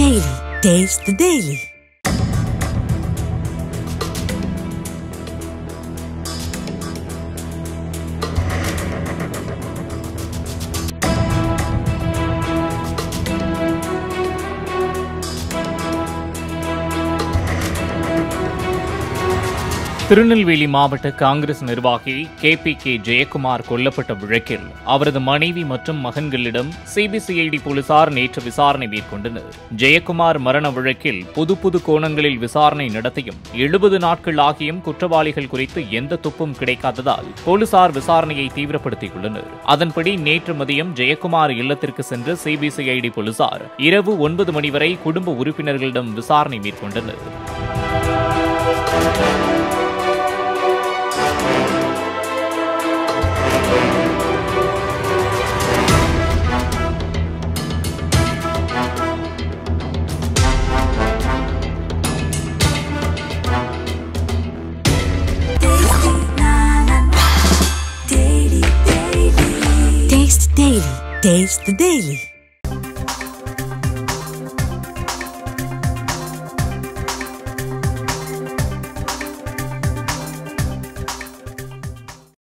Daily. Taste the Daily. Tirunelveli மாவட்ட காங்கிரஸ் நிர்வாகி K P K Jayakumar கொல்லப்பட்ட வழக்கில் அவரது மனைவி மற்றும் மகன்களிடம் சிபிசிஐடி போலீசார் நேற்று விசாரணை மேற்கொண்டனர் ஜெயக்குமார் மரண வழக்கில் புது புது கோணங்களில் விசாரணை நடத்தியும் எழுபது நாட்கள் ஆகியும் குற்றவாளிகள் குறித்து எந்த துப்பும் கிடைக்காததால் போலீசார் விசாரணையை தீவிரப்படுத்தியுள்ளனர் அதன்படி நேற்று மதியம் ஜெயக்குமார் இல்லத்திற்கு சென்ற சிபிசிஐடி போலீசார் இரவு ஒன்பது மணி வரை குடும்ப உறுப்பினர்களிடம் விசாரணை மேற்கொண்டனர் Taste the Daily. Taste the Daily.